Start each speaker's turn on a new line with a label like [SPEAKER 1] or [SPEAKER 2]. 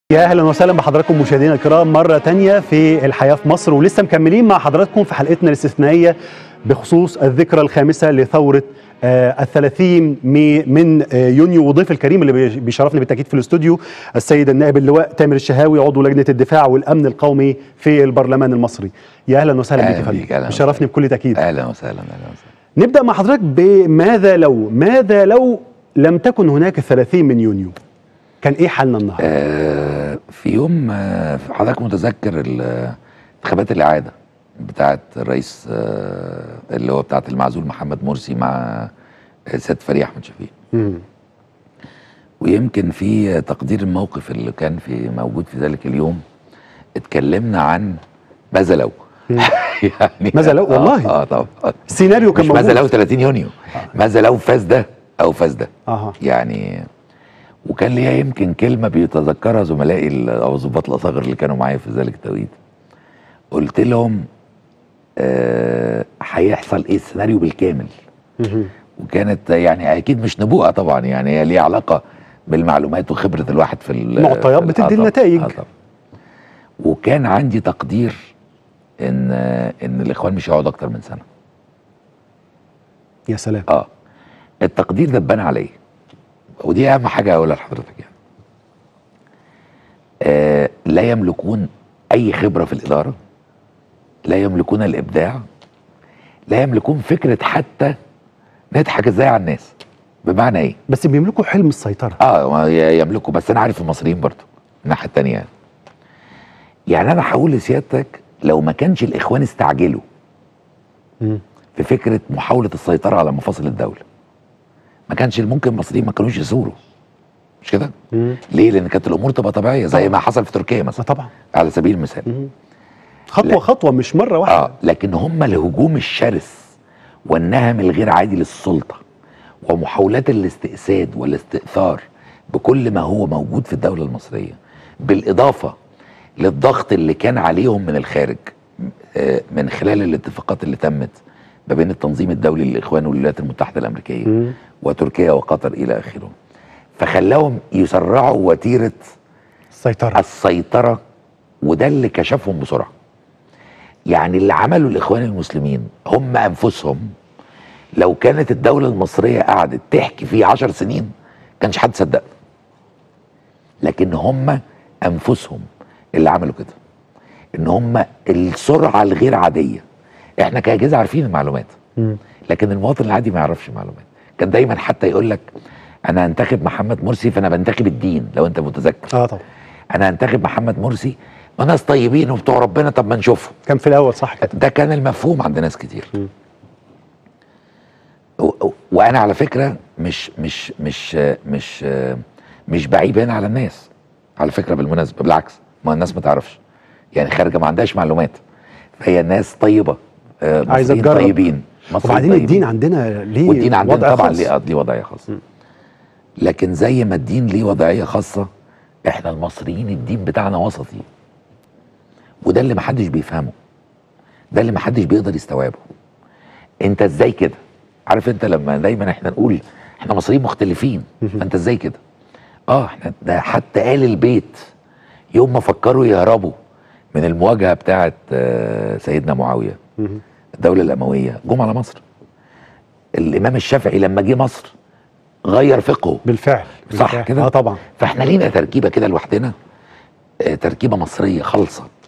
[SPEAKER 1] يا اهلا وسهلا بحضراتكم مشاهدينا الكرام مره تانية في الحياه في مصر ولسه مكملين مع حضراتكم في حلقتنا الاستثنائيه بخصوص الذكرى الخامسه لثوره آه الثلاثين مي من آه يونيو وضيف الكريم اللي بي- بيشرفني بالتاكيد في الاستوديو السيد النائب اللواء تامر الشهاوي عضو لجنه الدفاع والامن القومي في البرلمان المصري يا اهلا وسهلا
[SPEAKER 2] أهلا
[SPEAKER 1] بك يا
[SPEAKER 2] بيك،
[SPEAKER 1] فندم
[SPEAKER 2] أهلا
[SPEAKER 1] بشرفني بكل تاكيد
[SPEAKER 2] اهلا وسهلا اهلا وسهلا
[SPEAKER 1] نبدا مع حضرتك بماذا لو ماذا لو لم تكن هناك الثلاثين من يونيو كان ايه حالنا النهارده
[SPEAKER 2] آه في يوم آه حضرتك متذكر ال- انتخابات الاعاده بتاعت الرئيس آه اللي هو بتاعت المعزول محمد مرسي مع آه، سياده فريق احمد شفيق
[SPEAKER 1] مم.
[SPEAKER 2] ويمكن في تقدير الموقف اللي كان في موجود في ذلك اليوم اتكلمنا عن ماذا لو يعني
[SPEAKER 1] ماذا لو؟ والله؟
[SPEAKER 2] اه, آه طبعا
[SPEAKER 1] السيناريو كان
[SPEAKER 2] مش
[SPEAKER 1] موجود
[SPEAKER 2] ماذا لو 30 يونيو ماذا لو فاز ده او فاز ده
[SPEAKER 1] اها
[SPEAKER 2] يعني وكان ليا يمكن كلمه بيتذكرها زملائي ال- او الضباط الاصاغر اللي كانوا معايا في ذلك التوقيت قلت لهم آه، هيحصل ايه السيناريو بالكامل
[SPEAKER 1] مهم.
[SPEAKER 2] وكانت يعني اكيد مش نبوءه طبعا يعني هي ليها علاقه بالمعلومات وخبره الواحد في ال-
[SPEAKER 1] معطيات
[SPEAKER 2] في ال-
[SPEAKER 1] بتدي
[SPEAKER 2] آه طبعاً،
[SPEAKER 1] النتائج.
[SPEAKER 2] آه طبعاً. وكان عندي تقدير ان ان الاخوان مش هيقعدوا اكتر من سنه
[SPEAKER 1] يا سلام
[SPEAKER 2] اه التقدير ده اتبنى عليا ودي اهم حاجه اقولها لحضرتك يعني آه لا يملكون اي خبره في الاداره لا يملكون الابداع لا يملكون فكره حتى نضحك ازاي على الناس بمعنى ايه
[SPEAKER 1] بس بيملكوا حلم السيطره
[SPEAKER 2] اه ما ي- يملكوا بس انا عارف المصريين برضو الناحيه التانيه يعني. يعني انا هقول لسيادتك لو ما كانش الاخوان استعجلوا
[SPEAKER 1] مم.
[SPEAKER 2] في فكره محاوله السيطره على مفاصل الدوله ما كانش ممكن المصريين ما كانوش يثوروا مش كده
[SPEAKER 1] مم.
[SPEAKER 2] ليه لان كانت الامور تبقى طبيعيه زي
[SPEAKER 1] طبعا.
[SPEAKER 2] ما حصل في تركيا
[SPEAKER 1] ما
[SPEAKER 2] مثلا
[SPEAKER 1] طبعا
[SPEAKER 2] على سبيل المثال
[SPEAKER 1] مم. خطوه
[SPEAKER 2] لا.
[SPEAKER 1] خطوه مش مره واحده
[SPEAKER 2] اه لكن هم الهجوم الشرس والنهم الغير عادي للسلطه ومحاولات الاستئساد والاستئثار بكل ما هو موجود في الدوله المصريه بالاضافه للضغط اللي كان عليهم من الخارج آه، من خلال الاتفاقات اللي تمت ما بين التنظيم الدولي للاخوان والولايات المتحده الامريكيه
[SPEAKER 1] مم.
[SPEAKER 2] وتركيا وقطر الى اخره فخلاهم يسرعوا وتيره
[SPEAKER 1] السيطره
[SPEAKER 2] السيطرة وده اللي كشفهم بسرعة يعني اللي عمله الإخوان المسلمين هم أنفسهم لو كانت الدولة المصرية قعدت تحكي فيه عشر سنين كانش حد صدق لكن هم أنفسهم اللي عملوا كده إن هم السرعة الغير عادية إحنا كأجهزة عارفين المعلومات
[SPEAKER 1] مم.
[SPEAKER 2] لكن المواطن العادي ما يعرفش المعلومات كان دايما حتى يقول لك انا هنتخب محمد مرسي فانا بنتخب الدين لو انت متذكر
[SPEAKER 1] اه طبعا
[SPEAKER 2] انا هنتخب محمد مرسي وناس طيبين وبتوع ربنا طب ما نشوفهم
[SPEAKER 1] كان في الاول صح كده
[SPEAKER 2] ده كان المفهوم عند ناس كتير
[SPEAKER 1] م.
[SPEAKER 2] و- و- وانا على فكره مش مش مش مش مش بعيب هنا على الناس على فكره بالمناسبه بالعكس ما الناس ما تعرفش يعني خارجه ما عندهاش معلومات فهي ناس طيبه آه،
[SPEAKER 1] عايزة
[SPEAKER 2] مصريين
[SPEAKER 1] تجرب.
[SPEAKER 2] طيبين مصريين
[SPEAKER 1] وبعدين
[SPEAKER 2] طيبين.
[SPEAKER 1] الدين عندنا ليه
[SPEAKER 2] والدين عندنا
[SPEAKER 1] وضع
[SPEAKER 2] طبعا
[SPEAKER 1] خاص.
[SPEAKER 2] ليه ليه وضعيه خاصه لكن زي ما الدين ليه وضعيه خاصه احنا المصريين الدين بتاعنا وسطي وده اللي محدش بيفهمه ده اللي محدش بيقدر يستوعبه انت ازاي كده عارف انت لما دايما احنا نقول احنا مصريين مختلفين فانت ازاي كده اه احنا ده حتى آل البيت يوم ما فكروا يهربوا من المواجهه بتاعه آه، سيدنا معاويه
[SPEAKER 1] مم.
[SPEAKER 2] الدوله الامويه جم على مصر الامام الشافعي لما جه مصر غير فقهه
[SPEAKER 1] بالفعل
[SPEAKER 2] صح
[SPEAKER 1] بالفعل.
[SPEAKER 2] كده؟
[SPEAKER 1] اه طبعا
[SPEAKER 2] فاحنا لينا تركيبه كده لوحدنا آه، تركيبه مصريه خالصه